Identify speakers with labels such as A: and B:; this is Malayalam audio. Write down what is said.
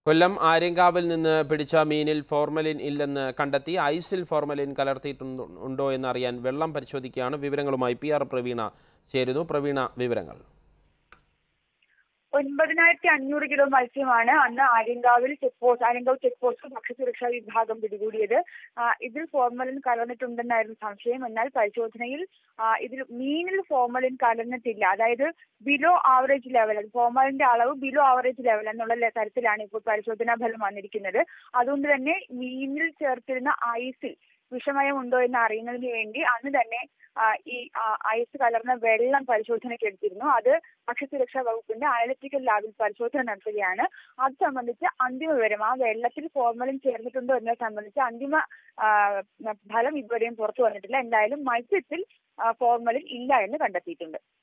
A: കൊല്ലം ആര്യങ്കാവിൽ നിന്ന് പിടിച്ച മീനിൽ ഫോർമലിൻ ഇല്ലെന്ന് കണ്ടെത്തി ഐസിൽ ഫോർമലിൻ കലർത്തിയിട്ടുണ്ടോ എന്നറിയാൻ വെള്ളം പരിശോധിക്കുകയാണ് വിവരങ്ങളുമായി പി ആർ പ്രവീണ ചേരുന്നു പ്രവീണ വിവരങ്ങൾ
B: ഒൻപതിനായിരത്തി അഞ്ഞൂറ് കിലോ മത്സ്യമാണ് അന്ന് ആര്യങ്കാവിൽ check post Aryankavu check post ഭക്ഷ്യസുരക്ഷാ വിഭാഗം പിടികൂടിയത് ആ, ഇതിൽ ഫോർമലിൻ കലർന്നിട്ടുണ്ടെന്നായിരുന്നു സംശയം എന്നാൽ പരിശോധനയിൽ ആ, ഇതിൽ മീനിൽ ഫോർമലിൻ കലർന്നിട്ടില്ല അതായത് ബിലോ ആവറേജ് ലെവൽ ഫോർമലിന്റെ അളവ് ബിലോ ആവറേജ് ലെവൽ എന്നുള്ള ലെ- തരത്തിലാണ് ഇപ്പോൾ പരിശോധനാ ഫലം വന്നിരിക്കുന്നത് അതുകൊണ്ട് തന്നെ മീനിൽ ചേർത്തിരുന്ന ഐസിൽ വിഷമയം ഉണ്ടോ എന്ന് അറിയുന്നതിന് വേണ്ടി അന്ന് തന്നെ ആ, ഈ ആ, ഐസ് കലർന്ന വെള്ളം പരിശോധനയ്ക്ക് എടുത്തിരുന്നു അത് ഭക്ഷ്യസുരക്ഷാ വകുപ്പിന്റെ അനലിറ്റിക്കൽ ലാബിൽ പരിശോധന നടത്തുകയാണ് അത് സംബന്ധിച്ച് അന്തിമ വിവരം ആ വെള്ളത്തിൽ ഫോർമലിൻ ചേർന്നിട്ടുണ്ടോ എന്നത് സംബന്ധിച്ച് അന്തിമ ആ, ഫലം ഇതുവരെയും പുറത്തു വന്നിട്ടില്ല എന്തായാലും മത്സ്യത്തിൽ ആ, ഫോർമലിൻ ഇല്ല എന്ന് കണ്ടെത്തിയിട്ടുണ്ട്